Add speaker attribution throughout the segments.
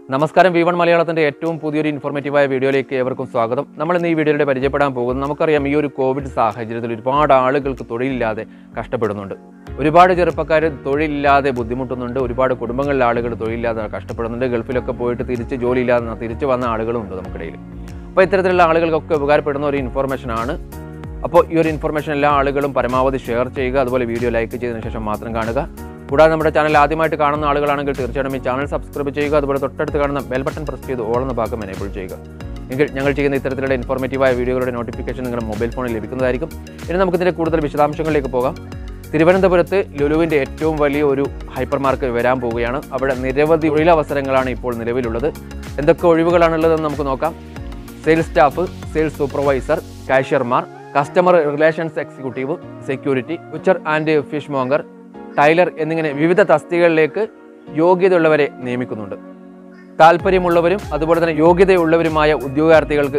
Speaker 1: നമസ്കാരം V one മലയാളത്തിന്റെ ഏറ്റവും പുതിയൊരു ഇൻഫോർമേറ്റീവായ വീഡിയോയിലേക്ക് ഏവർക്കും സ്വാഗതം നമ്മൾ ഇന്ന് ഈ വീഡിയോയിലൂടെ പരിചയപ്പെടാൻ പോകുന്നത് നമുക്കറിയാം ഈ ഒരു കോവിഡ് സാഹചര്യത്തിൽ ഒരുപാട് ആളുകൾക്ക് തൊഴിലില്ലാതെ കഷ്ടപ്പെടുന്നുണ്ട് ഒരുപാട് ചെറുപ്പക്കാർ തൊഴിലില്ലാതെ ബുദ്ധിമുട്ടുന്നുണ്ട് ഒരുപാട് കുടുംബങ്ങളിലെ ആളുകൾ തൊഴിലില്ലാതെ കഷ്ടപ്പെടുന്നുണ്ട് ഗൾഫിലൊക്കെ പോയിട്ട് തിരിച്ച് ജോലിയില്ലാതെ തിരിച്ചു വന്ന ആളുകളുണ്ട് നമുക്കിടയിൽ അപ്പോൾ ഇത്തരത്തിലുള്ള ആളുകൾക്കൊക്കെ ഉപകാരപ്പെടുന്ന ഒരു ഇൻഫോർമേഷനാണ് അപ്പോൾ ഈ ഒരു ഇൻഫർമേഷൻ എല്ലാ ആളുകളും പരമാവധി ഷെയർ ചെയ്യുക അതുപോലെ വീഡിയോ ലൈക്ക് ചെയ്തതിനു ശേഷം മാത്രം കാണുക കൂടാതെ നമ്മുടെ ചാനൽ ആദ്യമായിട്ട് കാണുന്ന ആളുകളാണെങ്കിൽ തീർച്ചയായിട്ടും ഈ ചാനൽ സബ്സ്ക്രൈബ് ചെയ്യുക അതുപോലെ തൊട്ടടുത്ത് കാണുന്ന ബെൽ ബട്ടൺ പ്രസ് ചെയ്ത് ഓൾ എന്ന ഭാഗം എനേബിൾ ചെയ്യുക എങ്കിൽ ഞങ്ങൾ ചെയ്യുന്ന ഇത്തരത്തിലുള്ള ഇൻഫോർമേറ്റീവായ വീഡിയോകളുടെ നോട്ടിഫിക്കേഷൻ നിങ്ങളുടെ മൊബൈൽ ഫോണിൽ ലഭിക്കുന്നതായിരിക്കും ഇനി നമുക്കിതിൻ്റെ കൂടുതൽ വിശദാംശങ്ങളിലേക്ക് പോകാം തിരുവനന്തപുരത്ത് ലുലുവിൻ്റെ ഏറ്റവും വലിയ ഒരു ഹൈപ്പർ മാർക്കറ്റ് വരാൻ പോവുകയാണ് അവിടെ നിരവധി തൊഴിലവസരങ്ങളാണ് ഇപ്പോൾ നിലവിലുള്ളത് എന്തൊക്കെ ഒഴിവുകളാണുള്ളതെന്ന് നമുക്ക് നോക്കാം സെയിൽസ് സ്റ്റാഫ് സെയിൽസ് സൂപ്പർവൈസർ കാഷ്യർമാർ customer relations executive security butcher and fishmonger tailor എന്നിങ്ങനെ വിവിധ തസ്തികകളിലേക്ക് യോഗ്യതയുള്ളവരെ നിയമിക്കുന്നുണ്ട് താല്പര്യമുള്ളവരും അതുപോലെ തന്നെ യോഗ്യതയുള്ളവരുമായ ഉദ്യോഗാർത്ഥികൾക്ക്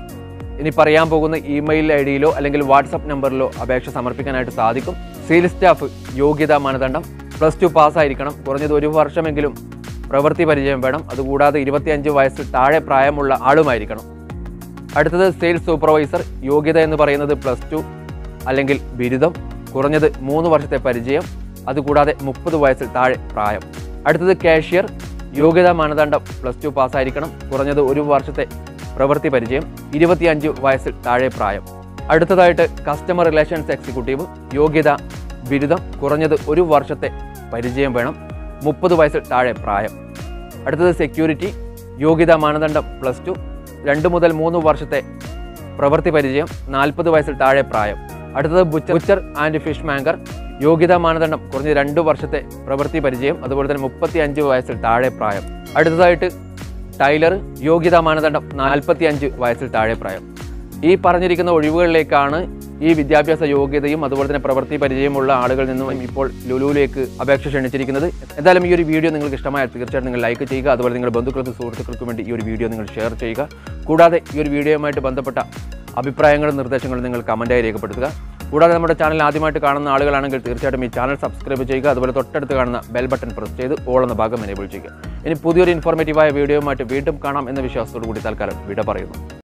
Speaker 1: ഇനി പറയാൻ പോകുന്ന ഇമെയിൽ ഐ ഡിയിലോ അല്ലെങ്കിൽ വാട്സപ്പ് നമ്പറിലോ അപേക്ഷ സമർപ്പിക്കാനായിട്ട് സാധിക്കും സെയിൽസ് സ്റ്റാഫ് യോഗ്യതാ മാനദണ്ഡം പ്ലസ് ടു പാസ്സായിരിക്കണം കുറഞ്ഞത് ഒരു വർഷമെങ്കിലും പ്രവൃത്തി പരിചയം വേണം അതുകൂടാതെ ഇരുപത്തിയഞ്ച് വയസ്സിൽ താഴെ പ്രായമുള്ള ആളുമായിരിക്കണം അടുത്തത് സെയിൽസ് സൂപ്പർവൈസർ യോഗ്യത എന്ന് പറയുന്നത് പ്ലസ് ടു അല്ലെങ്കിൽ ബിരുദം കുറഞ്ഞത് മൂന്ന് വർഷത്തെ പരിചയം അതുകൂടാതെ മുപ്പത് വയസ്സിൽ താഴെ പ്രായം അടുത്തത് കാഷ്യർ യോഗ്യതാ മാനദണ്ഡം പ്ലസ് ടു പാസ്സായിരിക്കണം കുറഞ്ഞത് ഒരു വർഷത്തെ പ്രവൃത്തി പരിചയം ഇരുപത്തിയഞ്ച് വയസ്സിൽ താഴെ പ്രായം അടുത്തതായിട്ട് കസ്റ്റമർ റിലേഷൻസ് എക്സിക്യൂട്ടീവ് യോഗ്യത ബിരുദം കുറഞ്ഞത് ഒരു വർഷത്തെ പരിചയം വേണം മുപ്പത് വയസ്സിൽ താഴെ പ്രായം അടുത്തത് സെക്യൂരിറ്റി യോഗ്യതാ മാനദണ്ഡം പ്ലസ് ടു രണ്ട് മുതൽ മൂന്ന് വർഷത്തെ പ്രവൃത്തി പരിചയം നാൽപ്പത് വയസ്സിൽ താഴെ പ്രായം അടുത്തത് butcher butcher and fishmonger യോഗ്യതാ മാനദണ്ഡം കുറഞ്ഞ രണ്ട് വർഷത്തെ പ്രവൃത്തി പരിചയം അതുപോലെ തന്നെ മുപ്പത്തി അഞ്ച് വയസ്സിൽ താഴെ പ്രായം അടുത്തതായിട്ട് ടൈലർ യോഗ്യതാ മാനദണ്ഡം നാൽപ്പത്തി അഞ്ച് വയസ്സിൽ താഴെ പ്രായം ഈ പറഞ്ഞിരിക്കുന്ന ഒഴിവുകളിലേക്കാണ് ഈ വിദ്യാഭ്യാസ യോഗ്യതയും അതുപോലെ തന്നെ പ്രവൃത്തി പരിചയമുള്ള ആളുകളിൽ നിന്നും ഇപ്പോൾ ലുലുവിലേക്ക് അപേക്ഷ ക്ഷണിച്ചിരിക്കുന്നത് എന്തായാലും ഈ ഒരു വീഡിയോ നിങ്ങൾക്ക് ഇഷ്ടമായാൽ തീർച്ചയായിട്ടും നിങ്ങൾ ലൈക്ക് ചെയ്യുക അതുപോലെ നിങ്ങളുടെ ബന്ധുക്കൾക്കും സുഹൃത്തുക്കൾക്കും വേണ്ടി ഈ ഒരു വീഡിയോ നിങ്ങൾ ഷെയർ ചെയ്യുക കൂടാതെ ഈ ഒരു വീഡിയോയുമായിട്ട് ബന്ധപ്പെട്ട അഭിപ്രായങ്ങളും നിർദ്ദേശങ്ങളും നിങ്ങൾ കമൻറ്റായി രേഖപ്പെടുത്തുക കൂടാതെ നമ്മുടെ ചാനൽ ആദ്യമായിട്ട് കാണുന്ന ആളുകളാണെങ്കിൽ തീർച്ചയായിട്ടും ഈ ചാനൽ സബ്സ്ക്രൈബ് ചെയ്യുക അതുപോലെ തൊട്ടടുത്ത് കാണുന്ന ബെൽ ബട്ടൺ പ്രസ് ചെയ്ത് ഓൾ എന്ന ഭാഗം എനേബിൾ ചെയ്യുക ഇനി പുതിയൊരു ഇൻഫോർമേറ്റീവായ വീഡിയോയുമായിട്ട് വീണ്ടും കാണാം എന്ന വിശ്വാസത്തോടു കൂടി തൽക്കാലം വിട പറയുന്നു